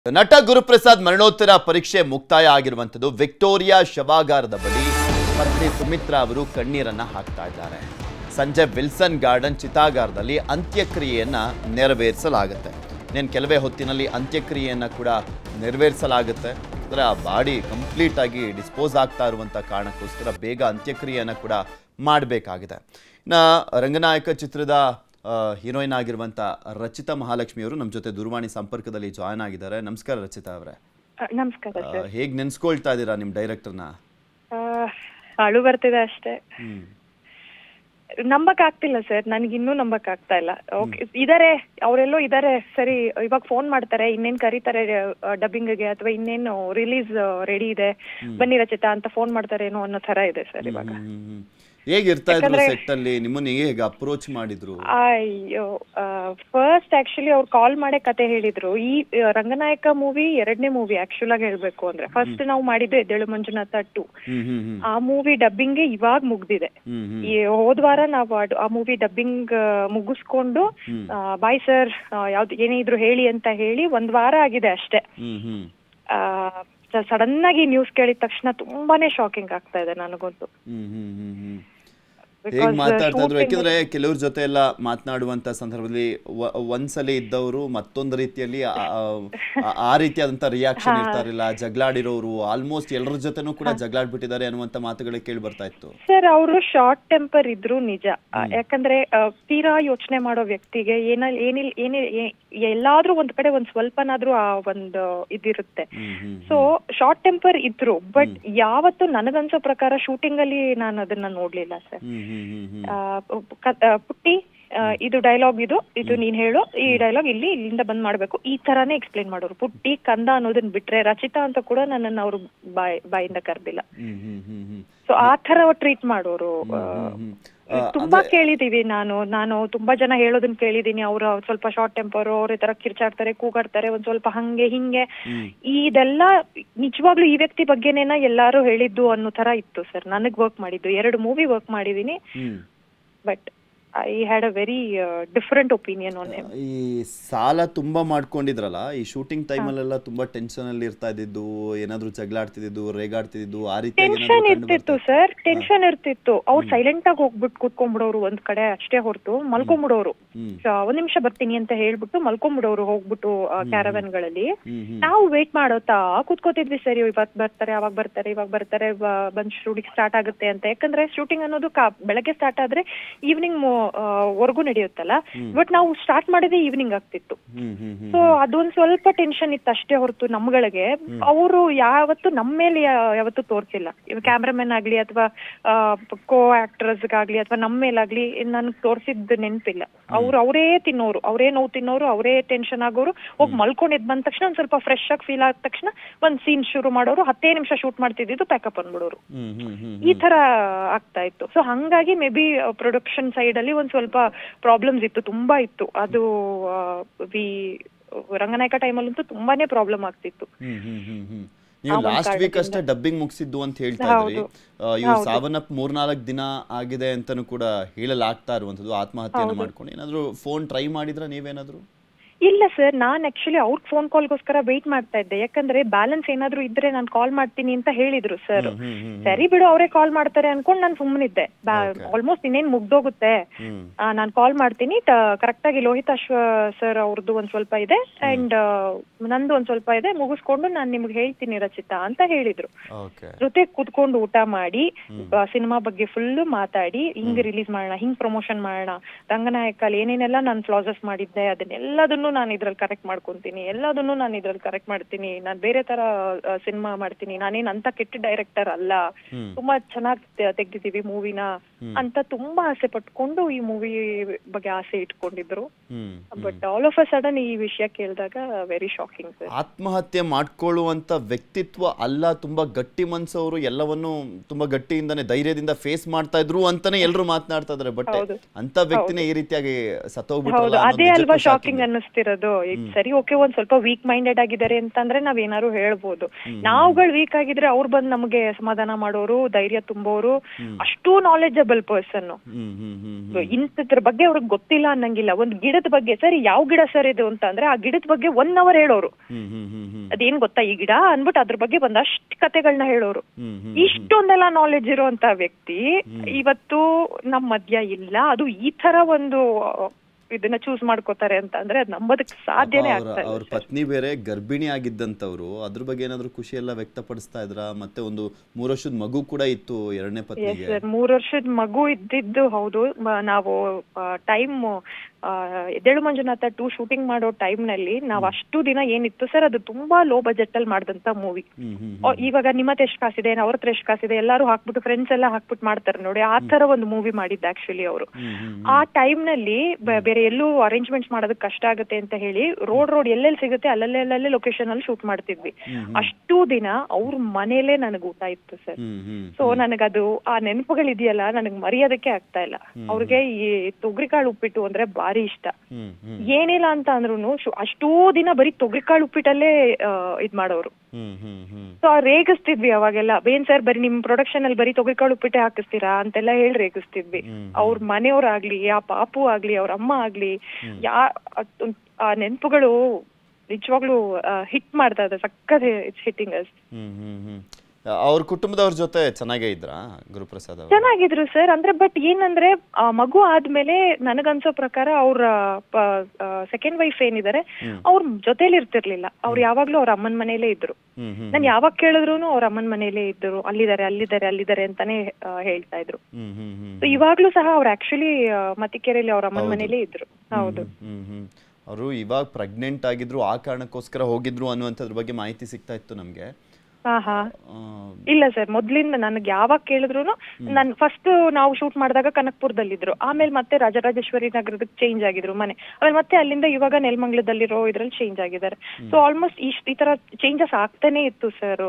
ನಟ ಗುರುಪ್ರಸಾದ್ ಮರಣೋತ್ತರ ಪರೀಕ್ಷೆ ಮುಕ್ತಾಯ ಆಗಿರುವಂಥದ್ದು ವಿಕ್ಟೋರಿಯಾ ಶವಾಗಾರದ ಬಳಿ ಪತ್ನಿ ಸುಮಿತ್ರಾ ಅವರು ಕಣ್ಣೀರನ್ನ ಹಾಕ್ತಾ ಇದ್ದಾರೆ ಸಂಜೆ ವಿಲ್ಸನ್ ಗಾರ್ಡನ್ ಚಿತಾಗಾರದಲ್ಲಿ ಅಂತ್ಯಕ್ರಿಯೆಯನ್ನ ನೆರವೇರಿಸಲಾಗುತ್ತೆ ಇನ್ನೇನು ಕೆಲವೇ ಹೊತ್ತಿನಲ್ಲಿ ಅಂತ್ಯಕ್ರಿಯೆಯನ್ನ ಕೂಡ ನೆರವೇರಿಸಲಾಗುತ್ತೆ ಅಂದರೆ ಆ ಬಾಡಿ ಕಂಪ್ಲೀಟ್ ಆಗಿ ಡಿಸ್ಪೋಸ್ ಆಗ್ತಾ ಇರುವಂಥ ಕಾರಣಕ್ಕೋಸ್ಕರ ಬೇಗ ಅಂತ್ಯಕ್ರಿಯೆಯನ್ನು ಕೂಡ ಮಾಡಬೇಕಾಗಿದೆ ಇನ್ನು ರಂಗನಾಯಕ ಚಿತ್ರದ ಹೀರೋಯಿನ್ ಆಗಿರುವಂಥ ರಚಿತಾ ಮಹಾಲಕ್ಷ್ಮಿಯವರು ನಮ್ಮ ಜೊತೆ ದೂರವಾಣಿ ಸಂಪರ್ಕದಲ್ಲಿ ಜಾಯ್ನ್ ಆಗಿದ್ದಾರೆ ನಮಸ್ಕಾರ ರಚಿತಾ ಅವರೇ ಆ, ನಮಸ್ಕಾರ ಸರ್ ಹೇಗೆ ನೆನ್ಸ್ಕೊಳ್ತಾ ಇದ್ದೀರಾ ನಿಮ್ಮ ಡೈರೆಕ್ಟರ್ನ ಆ, ಅಳು ಬರ್ತಿದೆ ಅಷ್ಟೇ ಹ್ಮ್ ನಂಬಕ್ ಆಗ್ತಿಲ್ಲ ಸರ್ ನನ್ಗೆ ಇನ್ನೂ ನಂಬಕ್ ಆಗ್ತಾ ಇಲ್ಲ ಓಕೆ ಇದಾರೆ ಅವರೆಲ್ಲೋ ಇದಾರೆ ಸರಿ ಇವಾಗ ಫೋನ್ ಮಾಡ್ತಾರೆ ಇನ್ನೇನ್ ಕರೀತಾರೆ ಡಬ್ಬಿಂಗ್ಗೆ ಅಥವಾ ಇನ್ನೇನು ರಿಲೀಸ್ ರೆಡಿ ಇದೆ ಬನ್ನಿ ರಚಿತಾ ಅಂತ ಫೋನ್ ಮಾಡ್ತಾರೇನೋ ಅನ್ನೋ ತರ ಇದೆ ಸರ್ ಇವಾಗ ಹ್ಮ್, ಹ್ಮ್. ಹೇಗಿರ್ತಾ ಇದ್ರು ಸೆಟ್ ಅಲ್ಲಿ ನಿಮ್ಮನ್ನ ಹೇಗೆ ಅಪ್ರೋಚ್ ಮಾಡಿದ್ರು ಅಯ್ಯೋ ಫಸ್ಟ್ ಆಕ್ಚುಲಿ ಅವ್ರು ಕಾಲ್ ಮಾಡೇ ಕತೆ ಹೇಳಿದ್ರು ಈ ಆ, ರಂಗನಾಯಕ ಮೂವಿ ಎರಡನೇ ಮೂವಿ ಆಕ್ಚುಲ್ ಆಗಿ ಹೇಳ್ಬೇಕು ಅಂದ್ರೆ ಫಸ್ಟ್ ನಾವು ಮಾಡಿದ್ದು ಎದ್ದೇಳು ಮಂಜುನಾಥ ಟು ಹ್ಮ್ ಹ್ಮ್ ಹ್ಮ್ ಆ ಮೂವಿ ಡಬ್ಬಿಂಗ್ಗೆ ಇವಾಗ ಮುಗ್ದಿದೆ ಹ್ಮ್ ಹ್ಮ್ ಈ ಹೋದ್ವಾರ ನಾವು ಅದು- ಆ ಮೂವಿ ಡಬ್ಬಿಂಗ್ ಮುಗಿಸ್ಕೊಂಡು ಆ, ಬಾಯ್ ಸರ್ ಯಾವ್ದು ಏನೇ ಇದ್ರು ಹೇಳಿ ಅಂತ ಹೇಳಿ ಒಂದ್ ವಾರ ಆಗಿದೆ ಅಷ್ಟೇ ಹ್ಮ್ ಹ್ಮ್ ಸಡನ್ ಆಗಿ ನ್ಯೂಸ್ ಕೇಳಿದ ತಕ್ಷಣ ತುಂಬಾನೇ ಶಾಕಿಂಗ್ ಆಗ್ತಾ ಇದೆ ನನಗಂತೂ ಹ್ಮ್ ಹ್ಮ್ ಹ್ಮ್ ಹ್ಮ್ ಹೇಗ್ Because, ಮಾತಾಡ್ತಾ ಇದ್ರು shooting- ಯಾಕೆಂದ್ರೆ ಕೆಲವ್ರ ಜೊತೆ ಎಲ್ಲ ಮಾತನಾಡುವಂತ ಸಂದರ್ಭದಲ್ಲಿ ವ- ಒಂದ್ಸಲಿ ಇದ್ದವರು ಮತ್ತೊಂದು ರೀತಿಯಲ್ಲಿ ಆ- ಆ- ಆ ರೀತಿಯಾದಂತ ರಿಯಾಕ್ಷನ್ ಇರ್ತಾ ಇರಲಿಲ್ಲ ಜಗಳಾಡಿರೋರು ಆಲ್ಮೋಸ್ಟ್ ಎಲ್ಲರ ಜೊತೆನೂ ಕೂಡ ಜಗಳಾಡ್ಬಿಟ್ಟಿದ್ದಾರೆ ಅನ್ನುವಂತ ಮಾತುಗಳೇ ಕೇಳಿ ಬರ್ತಾ ಇತ್ತು ಸರ್ ಅವರು ಶಾರ್ಟ್ ಟೆಂಪರ್ ಇದ್ರು ನಿಜ ಆ, ಯಾಕಂದ್ರೆ ಆ, ತೀರಾ ಯೋಚನೆ ಮಾಡೋ ವ್ಯಕ್ತಿಗೆ ಏನ ಏನಿಲ್ ಏನೇ ಏ- ಎಲ್ಲಾದ್ರೂ ಒಂದ್ ಕಡೆ ಒಂದ್ ಸ್ವಲ್ಪನಾದ್ರೂ ಆ ಒಂದು ಇದಿರುತ್ತೆ ಹ್ಮ್ ಹ್ಮ್ ಸೊ ಶಾರ್ಟ್ ಟೆಂಪರ್ ಇದ್ರು ಬಟ್ ಯಾವತ್ತು ನನಗನ್ಸೋ ಪ್ರಕಾರ ಶೂಟಿಂಗ್ ಅಲ್ಲಿ ನಾನು ಅದನ್ನ ನೋಡ್ಲಿಲ್ಲ ಸರ್ ಹ್ಮ್ ಹ್ಮ್ ಹ್ಮ್ ಹ್ಮ್ ಆ, ಕ- ಆ, ಪುಟ್ಟಿ ಆ, ಇದು ಡೈಲಾಗ್ ಇದು ಇದು ನೀನ್ ಹೇಳು ಈ ಡೈಲಾಗ್ ಇಲ್ಲಿ ಇಲ್ಲಿಂದ ಬಂದ್ ಮಾಡ್ಬೇಕು ಈ ತರಾನೇ ಎಕ್ಸ್ಪ್ಲೈನ್ ಮಾಡೋರು ಪುಟ್ಟಿ ಕಂದ ಅನ್ನೋದನ್ನ ಬಿಟ್ರೆ ರಚಿತಾ ಅಂತ ಕೂಡ ನನ್ನನ್ನ ಅವರು ಬಾಯ್ ಬಾಯಿಂದ ಕರ್ದಿಲ್ಲ ಹ್ಮ್ ಹ್ಮ್ ಹ್ಮ್ ಹ್ಮ್ ಸೊ ಆ ತರ ಟ್ರೀಟ್ ಮಾಡೋರು ಆ, ಹ್ಮ್ ತುಂಬಾ ಕೇಳಿದೀವಿ ನಾನು ನಾನು ತುಂಬಾ ಜನ ಹೇಳೋದನ್ನ ಕೇಳಿದೀನಿ ಅವ್ರು ಸ್ವಲ್ಪ ಶಾರ್ಟ್ ಟೆಂಪರ್ ಅವ್ರ ಈ ತರ ಕಿರ್ಚಾಡ್ತಾರೆ ಕೂಗಾಡ್ತಾರೆ ಒಂದ್ ಸ್ವಲ್ಪ ಹಂಗೆ ಹಿಂಗೆ ಇದೆಲ್ಲ ನಿಜವಾಗ್ಲೂ ಈ ವ್ಯಕ್ತಿ ಬಗ್ಗೆನೇನ ಎಲ್ಲಾರು ಹೇಳಿದ್ದು ಅನ್ನೋ ತರ ಇತ್ತು ಸರ್ ನನಗ್ ವರ್ಕ್ ಮಾಡಿದ್ದು ಎರಡು ಮೂವಿ ವರ್ಕ್ ಮಾಡಿದೀನಿ ಹ್ಮ್ but I had a very different opinion on him ಈ ಸಾಲ ತುಂಬಾ ಮಾಡ್ಕೊಂಡಿದ್ರಲ್ಲ ಈ ಶೂಟಿಂಗ್ ಟೈಮಲ್ಲೆಲ್ಲ ತುಂಬಾ ಟೆನ್ಷನ್ ಅಲ್ಲಿ ಇರ್ತಾ ಇದ್ದಿದ್ದು ಏನಾದ್ರೂ ಜಗಳಾಡ್ತಿದ್ದು ರೇಗಾಡ್ತಿದ್ದು ಆ ರೀತಿ ಟೆನ್ಷನ್ ಇರ್ತಿತ್ತು ಸರ್ ಟೆನ್ಷನ್ ಇರ್ತಿತ್ತು ಅವ್ರು ಸೈಲೆಂಟ್ ಆಗಿ ಹೋಗ್ಬಿಟ್ಟು ಕೂತ್ಕೊಂಡ್ಬಿಡೋರು ಒಂದ್ ಕಡೆ ಅಷ್ಟೇ ಹೊರತು ಮಲ್ಕೊಂಡ್ಬಿಡೋರು ಹ್ಮ್ ಆ, ಒಂದ್ ನಿಮಿಷ ಬರ್ತೀನಿ ಅಂತ ಹೇಳ್ಬಿಟ್ಟು ಮಲ್ಕೊಂಡ್ಬಿಡೋರು ಹೋಗ್ಬಿಟ್ಟು ಕ್ಯಾರವನ್ ಗಳಲ್ಲಿ ಹ್ಮ್ ಹ್ಮ್ ನಾವು ವೇಟ್ ಮಾಡೋತಾ ಕೂತ್ಕೋತಿದ್ವಿ ಸರಿ ಇವತ್ ಬರ್ತಾರೆ ಅವಾಗ ಬರ್ತಾರೆ ಇವಾಗ ಬರ್ತಾರೆ ಬ- ಬಂದ್ ಶೂಟಿಂಗ್ ಸ್ಟಾರ್ಟ್ ಆಗುತ್ತೆ ಅಂತ ಯಾಕಂದ್ರೆ ಶೂಟಿಂಗ್ ಅನ್ನೋದು ಕಾ- ಬೆಳಗ್ಗೆ ಸ್ಟಾರ್ಟ್ ಆದ್ರೆ ಈವ್ನಿಂಗ್ ವರ್ಗೂ ನಡೆಯುತ್ತಲ್ಲ ಬಟ್ ನಾವು ಸ್ಟಾರ್ಟ್ ಮಾಡಿದ್ರೆ ಈವ್ನಿಂಗ್ ಆಗ್ತಿತ್ತು ಹ್ಮ್ ಹ್ಮ್ ಹ್ಮ್ ಸೊ ಅದೊಂದ್ ಸ್ವಲ್ಪ ಟೆನ್ಷನ್ ಇತ್ತು ಅಷ್ಟೇ ಹೊರತು ನಮ್ಗಳಿಗೆ ಅವರು ಯಾವತ್ತು ನಮ್ಮ ಮೇಲೆ ಯಾ- ಯಾವತ್ತು ತೋರ್ಸಿಲ್ಲ ಇವಾಗ ಕ್ಯಾಮ್ರಾಮನ್ ಆಗ್ಲಿ ಅಥವಾ ಕೋ ಆಕ್ಟರ್ಸ್ ಆಗ್ಲಿ ಅಥವಾ ನಮ್ಮ ಮೇಲಾಗ್ಲಿ ನನ್ಗೆ ತೋರ್ಸಿದ್ ನೆನ್ಪಿಲ್ಲ ಅವ್ರು ಅವರೇ ತಿನ್ನೋರು ಅವರೇ ನೋವು ತಿನ್ನೋರು ಅವರೇ ಟೆನ್ಷನ್ ಆಗೋರು ಹೋಗಿ ಮಲ್ಕೊಂಡಿದ್ ಬಂದ ತಕ್ಷಣ ಒಂದ್ ಸ್ವಲ್ಪ ಫ್ರೆಶ್ ಆಗಿ ಫೀಲ್ ಆದ ತಕ್ಷಣ ಒಂದ್ ಸೀನ್ ಶುರು ಮಾಡೋರು ಹತ್ತೇ ನಿಮಿಷ ಶೂಟ್ ಮಾಡ್ತಿದ್ದು ಪ್ಯಾಕಪ್ ಅಂದ್ಬಿಡೋರು ಹ್ಮ್ ಹ್ಮ್ ಹ್ಮ್ ಈ ತರ ಆಗ್ತಾ ಇತ್ತು ಸೊ ಹಂಗಾಗಿ ಮೇ ಬಿ ಪ್ರೊಡಕ್ಷನ್ ಸೈಡ್ ಅಲ್ಲಿ ಒಂದ್ ಸ್ವಲ್ಪ ಪ್ರಾಬ್ಲಮ್ಸ್ ಇತ್ತು ತುಂಬಾ ಇತ್ತು ಅದು ವಿ ರಂಗನಾಯಕ ಟೈಮಲ್ಲಂತೂ ತುಂಬಾನೇ ಪ್ರಾಬ್ಲಮ್ ಆಗ್ತಿತ್ತು ಹ್ಮ್ ಹ್ಮ್ ಹ್ಮ್ ಹ್ಮ್ ನೀವು ಲಾಸ್ಟ್ ವೀಕ್ ಅಷ್ಟೇ ಡಬ್ಬಿಂಗ್ ಮುಗಿಸಿದ್ದು ಅಂತ ಹೇಳ್ತಾ ಇದ್ರಿ ಇವ್ರು ಸಾವನ್ನಪ್ ಮೂರ್ನಾಲ್ಕು ದಿನ ಆಗಿದೆ ಅಂತಾನು ಕೂಡ ಹೇಳಲಾಗ್ತಾ ಇರುವಂತದ್ದು ಆತ್ಮಹತ್ಯೆಯನ್ನು ಮಾಡ್ಕೊಂಡು ಏನಾದ್ರು ಫೋನ್ ಟ್ರೈ ಮಾಡಿದ್ರ ನೀವೇನಾದ್ರು ಇಲ್ಲ ಸರ್ ನಾನ್ ಆಕ್ಚುಲಿ ಅವ್ರ ಫೋನ್ ಕಾಲ್ಗೋಸ್ಕರ ವೇಟ್ ಮಾಡ್ತಾ ಇದ್ದೆ ಯಾಕಂದ್ರೆ ಬ್ಯಾಲೆನ್ಸ್ ಏನಾದ್ರು ಇದ್ರೆ ನಾನು ಕಾಲ್ ಮಾಡ್ತೀನಿ ಅಂತ ಹೇಳಿದ್ರು ಸರ್ ಹ್ಮ್ ಹ್ಮ್ ಸರಿ ಬಿಡು ಅವರೇ ಕಾಲ್ ಮಾಡ್ತಾರೆ ಅನ್ಕೊಂಡ್ ನಾನು ಸುಮ್ಮನಿದ್ದೆ ಆಲ್ಮೋಸ್ಟ್ ಇನ್ನೇನ್ ಮುಗ್ದೋಗುತ್ತೆ ಹ್ಮ್ ನಾನು ಕಾಲ್ ಮಾಡ್ತೀನಿ ಕರೆಕ್ಟ್ ಆಗಿ ಲೋಹಿತ್ ಅಶ್ವ ಸರ್ ಅವ್ರದ್ದು ಒಂದ್ ಸ್ವಲ್ಪ ಇದೆ ಅಂಡ್ ನಂದು ಒಂದ್ ಸ್ವಲ್ಪ ಇದೆ ಮುಗಿಸ್ಕೊಂಡು ನಾನ್ ನಿಮ್ಗೆ ಹೇಳ್ತೀನಿ ರಚಿತಾ ಅಂತ ಹೇಳಿದ್ರು ಓಕೆ ಜೊತೆ ಕೂತ್ಕೊಂಡು ಊಟ ಮಾಡಿ ಸಿನಿಮಾ ಬಗ್ಗೆ ಫುಲ್ ಮಾತಾಡಿ ಹಿಂಗ್ ರಿಲೀಸ್ ಮಾಡೋಣ ಹಿಂಗ್ ಪ್ರಮೋಷನ್ ಮಾಡೋಣ ರಂಗನಾಯಕಲ್ಲಿ ಏನೇನೆಲ್ಲ ನಾನು ಫ್ಲಾಸಸ್ ಮಾಡಿದ್ದೆ ಅದನ್ನೆಲ್ಲದನ್ನು ನಾನು ಇದ್ರಲ್ಲಿ ಕರೆಕ್ಟ್ ಮಾಡ್ಕೊಂತೀನಿ ಎಲ್ಲದನ್ನು ನಾನು ಇದ್ರಲ್ಲಿ ಕರೆಕ್ಟ್ ಮಾಡ್ತೀನಿ ನಾನು ಬೇರೆ ತರ ಸಿನಿಮಾ ಮಾಡ್ತೀನಿ ನಾನೇನ್ ಅಂತ ಕೆಟ್ಟ ಡೈರೆಕ್ಟರ್ ಅಲ್ಲ ತುಂಬಾ ಚೆನ್ನಾಗಿ ತೆಗ್ದಿದೀವಿ ಮೂವಿನ ಅಂತ ತುಂಬಾ ಆಸೆ ಪಟ್ಕೊಂಡು ಈ ಮೂವಿ ಬಗ್ಗೆ ಆಸೆ ಇಟ್ಕೊಂಡಿದ್ರು ಹ್ಮ್ but all of a sudden ಈ ವಿಷಯ ಕೇಳಿದಾಗ ವೆರಿ ಶಾಕಿಂಗ್ ಸರ್ ಆತ್ಮಹತ್ಯೆ ಮಾಡ್ಕೊಳ್ಳುವಂತ ವ್ಯಕ್ತಿತ್ವ ಅಲ್ಲ ತುಂಬಾ ಗಟ್ಟಿ ಮನ್ಸವರು ಎಲ್ಲವನ್ನು ತುಂಬಾ ಗಟ್ಟಿಯಿಂದಾನೆ ಧೈರ್ಯದಿಂದ ಫೇಸ್ ಮಾಡ್ತಾ ಇದ್ರು ಅಂತಾನೆ ಎಲ್ಲರೂ ಮಾತನಾಡ್ತಾ ಇದಾರೆ ಬಟ್ ಹೌದು. ಅಂತ ವ್ಯಕ್ತಿನೇ ಈ ರೀತಿಯಾಗಿ ಹೌದು ಸತ್ತೋಗ್ಬಿಟ್ರಲ್ಲ ಅದೇ ಅಲ್ವಾ ಶಾಕಿಂಗ್ ಅನ್ನಿಸ್ತಿರೋದು ಹೇಳ್ತಿರೋದು ಈಗ ಸರಿ ಓಕೆ ಒಂದ್ ಸ್ವಲ್ಪ ವೀಕ್ ಮೈಂಡೆಡ್ ಆಗಿದ್ದಾರೆ ಅಂತಂದ್ರೆ ನಾವ್ ಏನಾದ್ರು ಹೇಳ್ಬೋದು ನಾವುಗಳು ವೀಕ್ ಆಗಿದ್ರೆ ಅವ್ರು ಬಂದ್ ನಮಗೆ ಸಮಾಧಾನ ಮಾಡೋರು ಧೈರ್ಯ ತುಂಬೋರು ಅಷ್ಟು ನಾಲೆಜಬಲ್ ಪರ್ಸನ್ ಹ್ಮ್ ಹ್ಮ್ ಹ್ಮ್ ಇಂಥದ್ರ ಬಗ್ಗೆ ಅವ್ರಿಗೆ ಗೊತ್ತಿಲ್ಲ ಅನ್ನಂಗಿಲ್ಲ ಒಂದ್ ಗಿಡದ ಬಗ್ಗೆ ಸರಿ ಯಾವ ಗಿಡ ಸರ್ ಇದು ಅಂತ ಅಂದ್ರೆ ಆ ಗಿಡದ ಬಗ್ಗೆ ಒನ್ ಅವರ್ ಹೇಳೋರು ಹ್ಮ್ ಹ್ಮ್ ಹ್ಮ್ ಹ್ಮ್ ಅದೇನ್ ಗೊತ್ತಾ ಈ ಗಿಡ ಅನ್ಬಿಟ್ಟು ಅದ್ರ ಬಗ್ಗೆ ಒಂದಷ್ಟು ಕತೆಗಳನ್ನ ಹೇಳೋರು ಹ್ಮ್ ಹ್ಮ್ ಇಷ್ಟೊಂದೆಲ್ಲ ನಾಲೆಜ್ ಇರುವಂತ ವ್ಯಕ್ತಿ ಇವತ್ತು ನಮ್ ಮಧ್ಯ ಇಲ್ಲ ಅದು ಈ ತರ ಒಂದು ಆ, ಇದನ್ನ ಚೂಸ್ ಮಾಡ್ಕೋತಾರೆ ಅಂತ ಅಂದ್ರೆ ಅದ್ ನಂಬೋದಕ್ ಸಾಧ್ಯನೇ ಅವ್ರ ಆಗ್ತಾ ಅವ್ರ ಇಲ್ಲ ಪತ್ನಿ ಬೇರೆ ಗರ್ಭಿಣಿ ಆಗಿದ್ದಂತವ್ರು ಅದ್ರ ಬಗ್ಗೆ ಏನಾದ್ರು ಖುಷಿ ಎಲ್ಲ ವ್ಯಕ್ತಪಡಿಸ್ತಾ ಇದ್ರ ಮತ್ತೆ ಒಂದು ಮೂರ್ ವರ್ಷದ ಮಗು ಕೂಡ ಇತ್ತು ಎರಡನೇ ಪತ್ನಿಗೆ ಸರ್ ಮೂರ್ ವರ್ಷದ ಮಗು ಇದ್ದಿದ್ದು ಹೌದು ಮ- ನಾವು time Eddelu Manjunatha two shooting ಮಾಡೋ ಟೈಮ್ ನಲ್ಲಿ ನಾವ್ ಅಷ್ಟು ದಿನ ಏನಿತ್ತು ಸರ್ ಅದು ತುಂಬಾ ಲೋ ಬಜೆಟ್ ಅಲ್ಲಿ ಮಾಡಿದಂತ ಮೂವಿ ಹ್ಮ್ ಹ್ಮ್ ಓ, ಇವಾಗ ನಿಮ್ಮ ಹತ್ರ ಎಷ್ಟು ಕಾಸಿದೆ ಅವ್ರ ಹತ್ರ ಎಷ್ಟು ಕಾಸಿದೆ ಎಲ್ಲಾರು ಹಾಕ್ಬಿಟ್ಟು ಫ್ರೆಂಡ್ಸ್ ಎಲ್ಲ ಹಾಕ್ಬಿಟ್ಟು ಮಾಡ್ತಾರೆ ನೋಡಿ ಆ ತರ ಒಂದು ಮೂವಿ ಮಾಡಿದ್ದ ಆಕ್ಚುಲಿ ಅವರು ಹ್ಮ್ ಹ್ಮ್ ಆ ಟೈಮ್ ನಲ್ಲಿ ಬ- ಬೇರೆ ಎಲ್ಲೂ ಅರೇಂಜ್ಮೆಂಟ್ಸ್ ಮಾಡೋದಕ್ಕೆ ಕಷ್ಟ ಆಗುತ್ತೆ ಅಂತ ಹೇಳಿ ರೋಡ್ ರೋಡ್ ಎಲ್ಲೆಲ್ಲಿ ಸಿಗುತ್ತೆ ಅಲ್ಲಲ್ಲೇ ಅಲ್ಲಲ್ಲೇ ಲೊಕೇಶನ್ ಅಲ್ಲಿ ಶೂಟ್ ಮಾಡ್ತಿದ್ವಿ ಅಷ್ಟು ದಿನ ಅವ್ರ ಮನೇಲೆ ನನಗ್ ಊಟ ಇತ್ತು ಸರ್ ಹ್ಮ್ ಹ್ಮ್ ಸೊ ನನಗದು ಆ ನೆನಪುಗಳಿದೆಯಲ್ಲ ನನಗ್ ಮರೆಯೋದಕ್ಕೆ ಆಗ್ತಾ ಇಲ್ಲ ಅವ್ರಿಗೆ ಈ ತೊಗರಿಕಾಳು ಉಪ್ಪಿಟ್ಟು ಅಂದ್ರೆ ಬಾರಿ ಇಷ್ಟ ಹ್ಮ್ ಹ್ಮ್ ಏನಿಲ್ಲ ಅಂತ ಅಂದ್ರೂ ಅಷ್ಟೂ ದಿನ ಬರೀ ತೊಗರಿಕಾಳು ಉಪ್ಪಿಟ್ಟಲ್ಲೇ ಆ, ಇದ್ ಮಾಡೋರು ಹ್ಮ್ ಹ್ಮ್ ಹ್ಮ್ ಸೊ ರೇಗಿಸ್ತಿದ್ವಿ ಅವಾಗೆಲ್ಲ ಬೇನ್ ಸರ್ ಬರೀ ನಿಮ್ ಪ್ರೊಡಕ್ಷನ್ ಅಲ್ಲಿ ಬರೀ ತೊಗರಿಕಾಳು ಉಪ್ಪಿಟ್ಟೆ ಹಾಕಿಸ್ತೀರಾ ಅಂತೆಲ್ಲ ಹೇಳಿ ರೇಗಿಸ್ತಿದ್ವಿ ಅವ್ರ ಮನೆಯವ್ರಾಗ್ಲಿ ಆ ಪಾಪು ಆಗ್ಲಿ ಅವ್ರ ಅಮ್ಮ ಆಗ್ಲಿ ಯಾ ಅದ್- ಆ ನೆನಪುಗಳು ನಿಜವಾಗ್ಲೂ ಹಿಟ್ ಮಾಡ್ತಾ ಇದೆ ಸಕ್ಕತ್ ಇಟ್ಸ್ ಹಿಟ್ಟಿಂಗ್ ಅಸ್ ಹ್ಮ್ ಹ್ಮ್ ಹ್ಮ್ ಅವ್ರ ಕುಟುಂಬದವ್ರ ಜೊತೆ ಚೆನ್ನಾಗೇ ಇದ್ರಾ ಗುರುಪ್ರಸಾದ್ ಅವರು ಚೆನ್ನಾಗಿದ್ರು ಸರ್ ಅಂದ್ರೆ ಬಟ್ ಏನಂದ್ರೆ ಆ ಮಗು ಆದ್ಮೇಲೆ ನನಗನ್ಸೋ ಪ್ರಕಾರ ಅವ್ರ ಸೆಕೆಂಡ್ ವೈಫ್ ಏನಿದ್ದಾರೆ ಅವ್ರ ಜೊತೆಲಿ ಇರ್ತಿರ್ಲಿಲ್ಲ ಅವ್ರು ಯಾವಾಗ್ಲೂ ಅವ್ರ ಅಮ್ಮನ ಮನೇಲೇ ಇದ್ರು ಹ್ಮ್ ಹ್ಮ್ ನಾನ್ ಯಾವಾಗ ಕೇಳಿದ್ರು ಅವ್ರ ಅಮ್ಮನ ಮನೇಲೇ ಇದ್ರು ಅಲ್ಲಿದ್ದಾರೆ ಅಲ್ಲಿದ್ದಾರೆ ಅಲ್ಲಿದ್ದಾರೆ ಅಂತಾನೆ ಆ, ಹೇಳ್ತಾ ಇದ್ರು ಹ್ಮ್ ಹ್ಮ್ ಹ್ಮ್ So ಇವಾಗ್ಲೂ ಸಹ ಅವ್ರು ಆಕ್ಚುಲಿ ಮತಿಕೆರೆಯಲ್ಲಿ ಅವ್ರ ಅಮ್ಮನ ಮನೇಲೇ ಇದ್ರು ಹೌದು ಹ್ಮ್ ಹ್ಮ್ ಅವರು ಇವಾಗ ಪ್ರೆಗ್ನೆಂಟ್ ಆಗಿದ್ರು ಆ ಕಾರಣಕ್ಕೋಸ್ಕರ ಹೋಗಿದ್ರು ಅನ್ನುವಂಥದ್ರ ಬಗ್ಗೆ ಮಾಹಿತಿ ಸಿಗ್ತಾ ಇತ್ತು ನಮ್ಗೆ ಹಾ ಹಾ ಆ, ಇಲ್ಲ ಸರ್ ಮೊದ್ಲಿಂದ ನನಗೆ ಯಾವಾಗ ಕೇಳಿದ್ರು ನನ್ ಫಸ್ಟ್ ನಾವು ಶೂಟ್ ಮಾಡಿದಾಗ ಕನಕ್ಪುರದಲ್ಲಿದ್ರು ಆಮೇಲೆ ಮತ್ತೆ ರಾಜರಾಜೇಶ್ವರಿ ನಗರದಕ್ಕೆ ಚೇಂಜ್ ಆಗಿದ್ರು ಮನೆ ಆಮೇಲೆ ಮತ್ತೆ ಅಲ್ಲಿಂದ ಇವಾಗ ನೆಲಮಂಗ್ಲದಲ್ಲಿರೋ ಇದ್ರಲ್ಲಿ ಚೇಂಜ್ ಆಗಿದ್ದಾರೆ ಸೊ ಆಲ್ಮೋಸ್ಟ್ ಇಷ್ಟ ಈ ತರ ಚೇಂಜಸ್ ಆಗ್ತಾನೆ ಇತ್ತು ಸರ್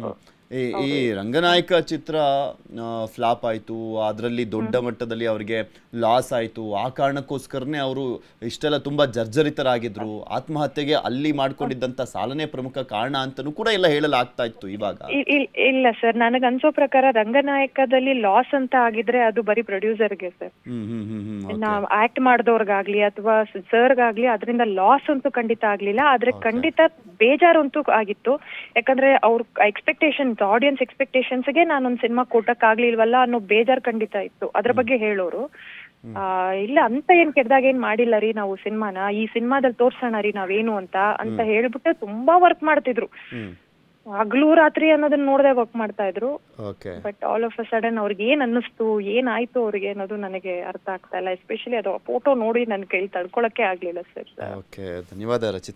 ಈ ಈ ರಂಗನಾಯಕ ಚಿತ್ರ ಫ್ಲಾಪ್ ಆಯ್ತು ಅದರಲ್ಲಿ ದೊಡ್ಡ ಮಟ್ಟದಲ್ಲಿ ಅವರಿಗೆ ಲಾಸ್ ಆಯ್ತು ಆ ಕಾರಣಕ್ಕೋಸ್ಕರನೇ ಅವರು ಇಷ್ಟೆಲ್ಲ ತುಂಬಾ ಜರ್ಜರಿತರಾಗಿದ್ರು ಆತ್ಮಹತ್ಯೆಗೆ ಅಲ್ಲಿ ಮಾಡ್ಕೊಂಡಿದ್ದಂತ ಸಾಲನೇ ಪ್ರಮುಖ ಕಾರಣ ಅಂತನೂ ಕೂಡ ಎಲ್ಲ ಹೇಳಲಾಗ್ತಾ ಇತ್ತು ಇವಾಗ ಇ- ಇಲ್- ಇಲ್ಲ ಸರ್ ನನಗ್ ಅನ್ಸೋ ಪ್ರಕಾರ ರಂಗನಾಯಕದಲ್ಲಿ ಲಾಸ್ ಅಂತ ಆಗಿದ್ರೆ ಅದು ಬರೀ ಪ್ರೊಡ್ಯೂಸರ್ಗೆ ಸರ್ ಹ್ಮ್ ಹ್ಮ್ ಹ್ಮ್ ಹ್ಮ್ ನಾವ್ ಆಕ್ಟ್ ಮಾಡಿದವ್ರಿಗಾಗ್ಲಿ ಅಥವಾ ಸರ್ಗಾಗ್ಲಿ ಅದರಿಂದ ಲಾಸ್ ಅಂತೂ ಖಂಡಿತ ಆಗ್ಲಿಲ್ಲ ಆದ್ರೆ ಖಂಡಿತ ಬೇಜಾರಂತೂ ಆಗಿತ್ತು ಯಾಕಂದ್ರೆ ಅವ್ರ ಎಕ್ಸ್ಪೆಕ್ಟೇಷನ್ಸ್ ಆಡಿಯನ್ಸ್ ಎಕ್ಸ್ಪೆಕ್ಟೇಷನ್ಸ್ಗೆ ನಾನೊಂದ್ ಸಿನಿಮಾ ಕೊಟ್ಟಕ್ ಆಗ್ಲಿಲ್ವಲ್ಲ ಅನ್ನೋ ಬೇಜಾರ್ ಖಂಡಿತ ಇತ್ತು ಅದ್ರ ಬಗ್ಗೆ ಹೇಳೋರು ಆ ಇಲ್ಲ ಅಂತ ಏನ್ ಕೆಡ್ದಾಗ ಏನ್ ಮಾಡಿಲ್ಲ ರೀ ನಾವು ಸಿನಿಮಾನ ಈ ಸಿನಿಮಾದಲ್ಲಿ ತೋರ್ಸೋಣ ರೀ ನಾವೇನು ಅಂತ ಅಂತ ಹೇಳ್ಬಿಟ್ಟು ತುಂಬಾ ವರ್ಕ್ ಮಾಡ್ತಿದ್ರು ಹ್ಮ್ ಹಗ್ಲು ರಾತ್ರಿ ಅನ್ನೋದನ್ನ ನೋಡದೆ ವರ್ಕ್ ಮಾಡ್ತಾ ಇದ್ರು okay but all of a sudden ಅವ್ರಿಗೆ ಏನ್ ಅನ್ನಿಸ್ತು ಏನಾಯ್ತು ಅವ್ರಿಗೆ ಅನ್ನೋದು ನನಗೆ ಅರ್ಥ ಆಗ್ತಾ ಇಲ್ಲ ಎಸ್ಪೆಷಲಿ ಅದು ಫೋಟೋ ನೋಡಿ ನನ್ ಕೈ ತಡ್ಕೊಳಕ್ಕೆ ಆಗ್ಲಿಲ್ಲ ಸರ್ ಓಕೆ ಧನ್ಯವಾದ ರಚಿತಾ